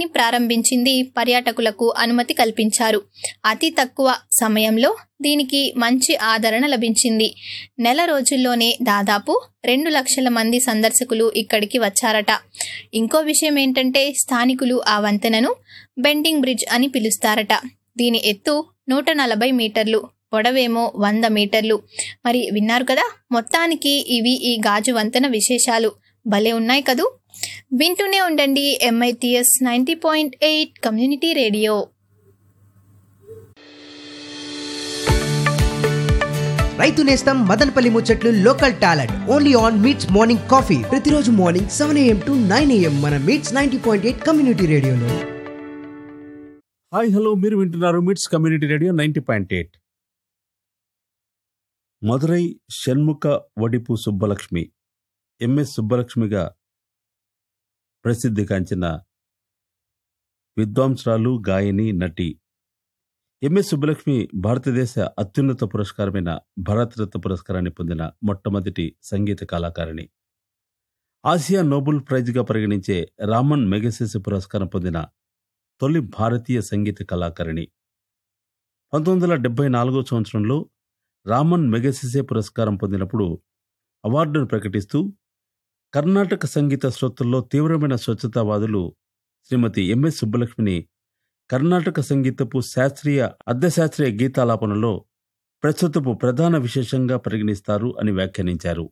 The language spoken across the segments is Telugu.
దీన్ని ప్రారంభించింది పర్యాటకులకు అనుమతి కల్పించారు అతి తక్కువ సమయంలో దీనికి మంచి ఆదరణ లభించింది నెల రోజుల్లోనే దాదాపు రెండు లక్షల మంది సందర్శకులు ఇక్కడికి వచ్చారట ఇంకో విషయం ఏంటంటే స్థానికులు ఆ వంతెనను బెండింగ్ బ్రిడ్జ్ అని పిలుస్తారట దీని ఎత్తు నూట నలభై మీటర్లు పొడవేమో వంద మీటర్లు మరి విన్నారు కదా మొత్తానికి ఇవి ఈ గాజు వంతెన విశేషాలు భలే ఉన్నాయి కదూ వింటూనే ఉండండి MITS ninety point eight community radio రైతు నేస్తం మదనపల్లి ముచ్చట్లు local talent only on MITS morning coffee ప్రతిరోజు morning seven AM to nine AM మన MITS ninety point eight community రేడియోలో హాయ్ హలో మీరు వింటున్నారు MITS community radio ninety point eight Madurai Shanmukha Vadivu Subbalakshmi MS సుబ్బలక్ష్మిగా ప్రసిద్ధిగాంచిన విద్వాంసురాలు గాయని నటి ఎంఎస్ సుబ్బలక్ష్మి భారతదేశ అత్యున్నత పురస్కారమైన భారతరత్న పురస్కారాన్ని పొందిన మొట్టమొదటి సంగీత కళాకారిణి ఆసియా నోబెల్ ప్రైజ్గా పరిగణించే రామన్ మెగసెస్ పురస్కారం పొందిన తొలి భారతీయ సంగీత కళాకారిణి పంతొమ్మిది వందల డెబ్బై నాలుగో సంవత్సరంలో రామన్ మెగసిసే పురస్కారం పొందినప్పుడు అవార్డును ప్రకటిస్తూ కర్ణాటక సంగీత శ్రోతల్లో తీవ్రమైన స్వచ్ఛతావాదులు శ్రీమతి ఎంఎస్ సుబ్బలక్ష్మిని కర్ణాటక సంగీతపు శాస్త్రీయ అర్ధశాస్త్రీయ గీతాలాపనలో ప్రస్తుతపు ప్రధాన విశేషంగా పరిగణిస్తారు అని వ్యాఖ్యానించారు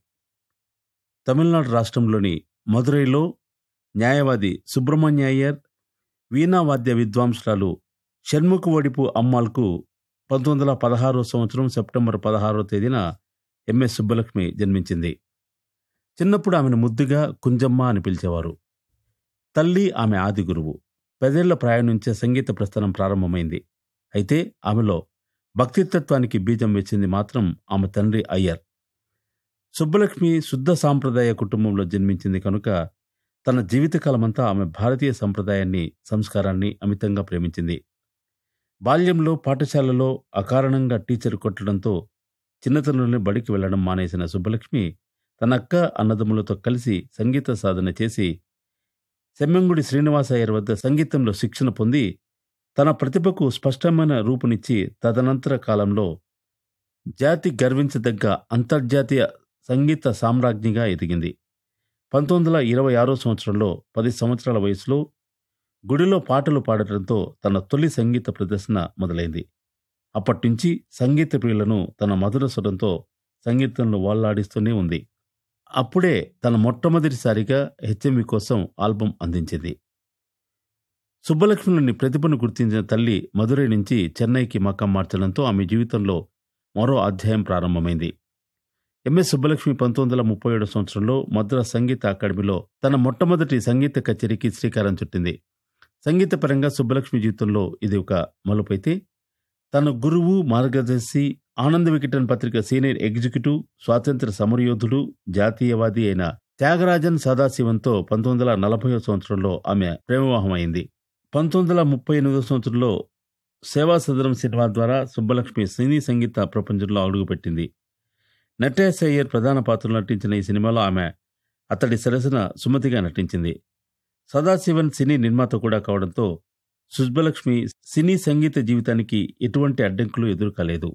తమిళనాడు రాష్ట్రంలోని మదురైలో న్యాయవాది సుబ్రహ్మణ్య అయ్యర్ వీణావాద్య విద్వాంసురాలు షణ్ముఖ వడిపు అమ్మాల్కు పంతొమ్మిది వందల పదహారో సంవత్సరం సెప్టెంబర్ పదహారో తేదీన ఎంఎస్ సుబ్బలక్ష్మి జన్మించింది చిన్నప్పుడు ఆమెను ముద్దుగా కుంజమ్మ అని పిలిచేవారు తల్లి ఆమె ఆది గురువు పెదేళ్ల ప్రాయం నుంచే సంగీత ప్రస్థానం ప్రారంభమైంది అయితే ఆమెలో భక్తితత్వానికి బీజం వేసింది మాత్రం ఆమె తండ్రి అయ్యర్ సుబ్బలక్ష్మి శుద్ధ సాంప్రదాయ కుటుంబంలో జన్మించింది కనుక తన జీవితకాలమంతా ఆమె భారతీయ సంప్రదాయాన్ని సంస్కారాన్ని అమితంగా ప్రేమించింది బాల్యంలో పాఠశాలలో అకారణంగా టీచర్ కొట్టడంతో చిన్నతనంలోనే బడికి వెళ్లడం మానేసిన సుబ్బలక్ష్మి తన అక్క అన్నదమ్ములతో కలిసి సంగీత సాధన చేసి సెమ్మంగుడి శ్రీనివాసయ్యర్ వద్ద సంగీతంలో శిక్షణ పొంది తన ప్రతిభకు స్పష్టమైన రూపునిచ్చి తదనంతర కాలంలో జాతి గర్వించదగ్గ అంతర్జాతీయ సంగీత సామ్రాజ్ఞిగా ఎదిగింది పంతొమ్మిది వందల ఇరవై ఆరో సంవత్సరంలో పది సంవత్సరాల వయసులో గుడిలో పాటలు పాడటంతో తన తొలి సంగీత ప్రదర్శన మొదలైంది అప్పటినుంచి సంగీత ప్రియులను తన మధుర స్వరంతో సంగీతంలో వాళ్లాడిస్తూనే ఉంది అప్పుడే తన మొట్టమొదటిసారిగా హెచ్ఎంవి కోసం ఆల్బం అందించింది సుబ్బలక్ష్మిలోని ప్రతిభను గుర్తించిన తల్లి మధురై నుంచి చెన్నైకి మకం మార్చడంతో ఆమె జీవితంలో మరో అధ్యాయం ప్రారంభమైంది ఎంఎస్ సుబ్బలక్ష్మి పంతొమ్మిది వందల ముప్పై ఏడు సంవత్సరంలో మద్రాస్ సంగీత అకాడమీలో తన మొట్టమొదటి సంగీత కచేరీకి శ్రీకారం చుట్టింది సంగీతపరంగా సుబ్బలక్ష్మి జీవితంలో ఇది ఒక మలుపైతే తన గురువు మార్గదర్శి ఆనంద వికటన్ పత్రిక సీనియర్ ఎగ్జిక్యూటివ్ స్వాతంత్ర సమరయోధుడు జాతీయవాది అయిన త్యాగరాజన్ సదాశివంతో పంతొమ్మిది వందల నలభై సంవత్సరంలో ఆమె ప్రేమవివాహమైంది పంతొమ్మిది వందల ముప్పై ఎనిమిదో సంవత్సరంలో సేవా సదనం సినిమా ద్వారా సుబ్బలక్ష్మి సినీ సంగీత ప్రపంచంలో అడుగుపెట్టింది నటేశ్ అయ్యర్ ప్రధాన పాత్రలో నటించిన ఈ సినిమాలో ఆమె అతడి సరసన సుమతిగా నటించింది సదాశివన్ సినీ నిర్మాత కూడా కావడంతో సుబ్బలక్ష్మి సినీ సంగీత జీవితానికి ఎటువంటి అడ్డంకులు ఎదురుకాలేదు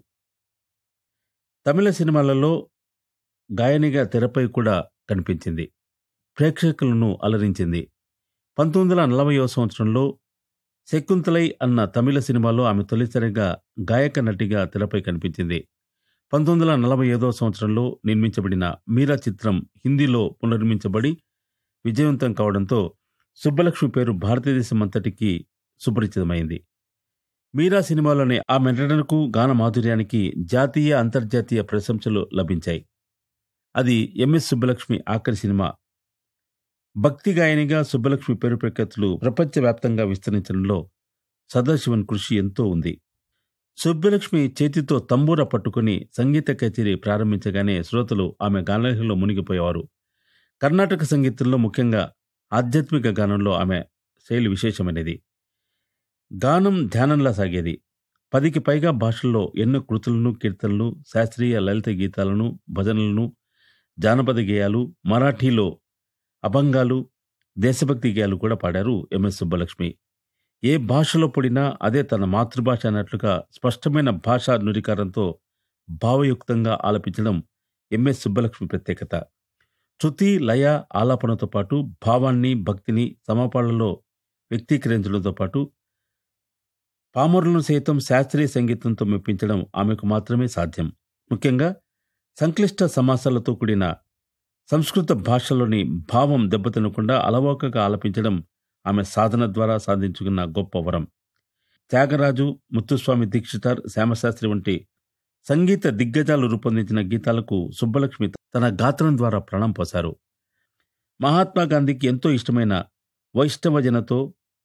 తమిళ సినిమాలలో గాయనిగా తెరపై కూడా కనిపించింది ప్రేక్షకులను అలరించింది పంతొమ్మిది వందల నలభైవ సంవత్సరంలో శకుంతలై అన్న తమిళ సినిమాలో ఆమె తొలిసారిగా గాయక నటిగా తెరపై కనిపించింది పంతొమ్మిది వందల నలభై ఐదవ సంవత్సరంలో నిర్మించబడిన మీరా చిత్రం హిందీలో పునర్మించబడి విజయవంతం కావడంతో సుబ్బలక్ష్మి పేరు భారతదేశం అంతటికీ సుపరిచితమైంది మీరా సినిమాలోని ఆమె నటనకు గాన మాధుర్యానికి జాతీయ అంతర్జాతీయ ప్రశంసలు లభించాయి అది ఎంఎస్ సుబ్బలక్ష్మి ఆఖరి సినిమా భక్తి గాయనిగా సుబ్బలక్ష్మి పేరు ప్రఖ్యాతులు ప్రపంచవ్యాప్తంగా విస్తరించడంలో సదాశివన్ కృషి ఎంతో ఉంది సుబ్బలక్ష్మి చేతితో తంబూర పట్టుకుని సంగీత కచేరీ ప్రారంభించగానే శ్రోతలు ఆమె గానలహరిలో మునిగిపోయేవారు కర్ణాటక సంగీతంలో ముఖ్యంగా ఆధ్యాత్మిక గానంలో ఆమె శైలి విశేషమైనది గానం ధ్యానంలా సాగేది పదికి పైగా భాషల్లో ఎన్నో కృతులను కీర్తనలు శాస్త్రీయ లలిత గీతాలను భజనలను జానపద గేయాలు మరాఠీలో అభంగాలు దేశభక్తి గేయాలు కూడా పాడారు ఎంఎస్ సుబ్బలక్ష్మి ఏ భాషలో పడినా అదే తన మాతృభాష అన్నట్లుగా స్పష్టమైన భాషా నురికారంతో భావయుక్తంగా ఆలపించడం ఎంఎస్ సుబ్బలక్ష్మి ప్రత్యేకత శృతి లయ ఆలాపనతో పాటు భావాన్ని భక్తిని సమపాళ్లలో వ్యక్తీకరించడంతో పాటు పామరులను సైతం శాస్త్రీయ సంగీతంతో మెప్పించడం ఆమెకు మాత్రమే సాధ్యం ముఖ్యంగా సంక్లిష్ట సమాసాలతో కూడిన సంస్కృత భాషలోని భావం దెబ్బతినకుండా అలవోకగా ఆలపించడం ఆమె సాధన ద్వారా సాధించుకున్న గొప్ప వరం త్యాగరాజు ముత్తుస్వామి దీక్షితార్ శ్యామశాస్త్రి వంటి సంగీత దిగ్గజాలు రూపొందించిన గీతాలకు సుబ్బలక్ష్మి తన గాత్రం ద్వారా ప్రాణం పోశారు మహాత్మా గాంధీకి ఎంతో ఇష్టమైన వైష్ణవజనతో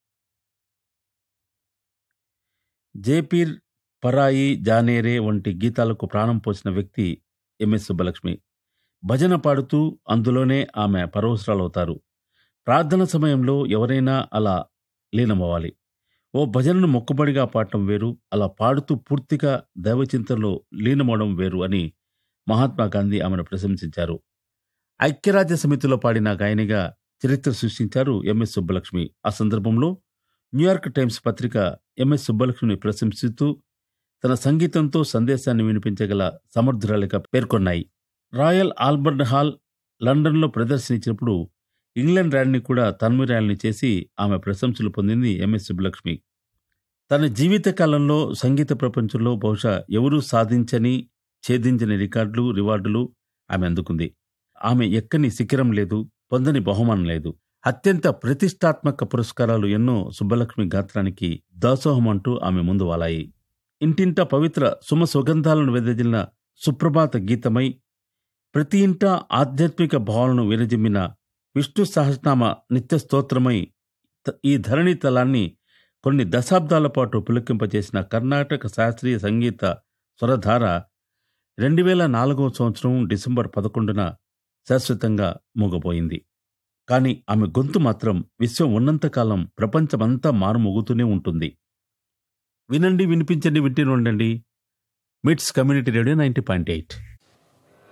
జేపీర్ పరాయి జానేరే వంటి గీతాలకు ప్రాణం పోసిన వ్యక్తి ఎంఎస్ సుబ్బలక్ష్మి భజన పాడుతూ అందులోనే ఆమె పరవసరాలవుతారు ప్రార్థన సమయంలో ఎవరైనా అలా లీనమవ్వాలి ఓ భజనను మొక్కుబడిగా పాడటం వేరు అలా పాడుతూ పూర్తిగా దైవచింతనలో లీనమవడం వేరు అని మహాత్మా గాంధీ ఆమెను ప్రశంసించారు ఐక్యరాజ్య సమితిలో పాడిన గాయనిగా చరిత్ర సృష్టించారు ఎంఎస్ సుబ్బలక్ష్మి ఆ సందర్భంలో న్యూయార్క్ టైమ్స్ పత్రిక ఎంఎస్ సుబ్బలక్ష్మిని ప్రశంసిస్తూ తన సంగీతంతో సందేశాన్ని వినిపించగల సమర్థురాలిగా పేర్కొన్నాయి రాయల్ ఆల్బర్ట్ హాల్ లండన్లో ప్రదర్శనించినప్పుడు ఇంగ్లాండ్ ర్యాలీని కూడా తన్మరాలిని చేసి ఆమె ప్రశంసలు పొందింది ఎంఎస్ సుబ్బలక్ష్మి తన జీవిత కాలంలో సంగీత ప్రపంచంలో బహుశా ఎవరూ సాధించని ఛేదించని రికార్డులు రివార్డులు ఆమె అందుకుంది ఆమె ఎక్కని శిఖరం లేదు పొందని బహుమానం లేదు అత్యంత ప్రతిష్టాత్మక పురస్కారాలు ఎన్నో సుబ్బలక్ష్మి గాత్రానికి దాసోహం అంటూ ఆమె ముందు వాలాయి ఇంటింట పవిత్ర సుమ సుగంధాలను వెదజిల్లిన సుప్రభాత గీతమై ప్రతి ఇంట ఆధ్యాత్మిక భావాలను విరజిమ్మిన విష్ణు సహస్రనామ నిత్య స్తోత్రమై త- ఈ ధరణి తలాన్ని కొన్ని దశాబ్దాల పాటు పులకింపచేసిన కర్ణాటక శాస్త్రీయ సంగీత స్వరధార రెండు వేల నాలుగవ సంవత్సరం డిసెంబర్ పదకొండున శాశ్వతంగా మూగపోయింది కానీ ఆమె గొంతు మాత్రం విశ్వం ఉన్నంతకాలం ప్రపంచమంతా మారుమోగుతూనే ఉంటుంది వినండి వినిపించండి వింటూనే ఉండండి MITS community radio ninety point eight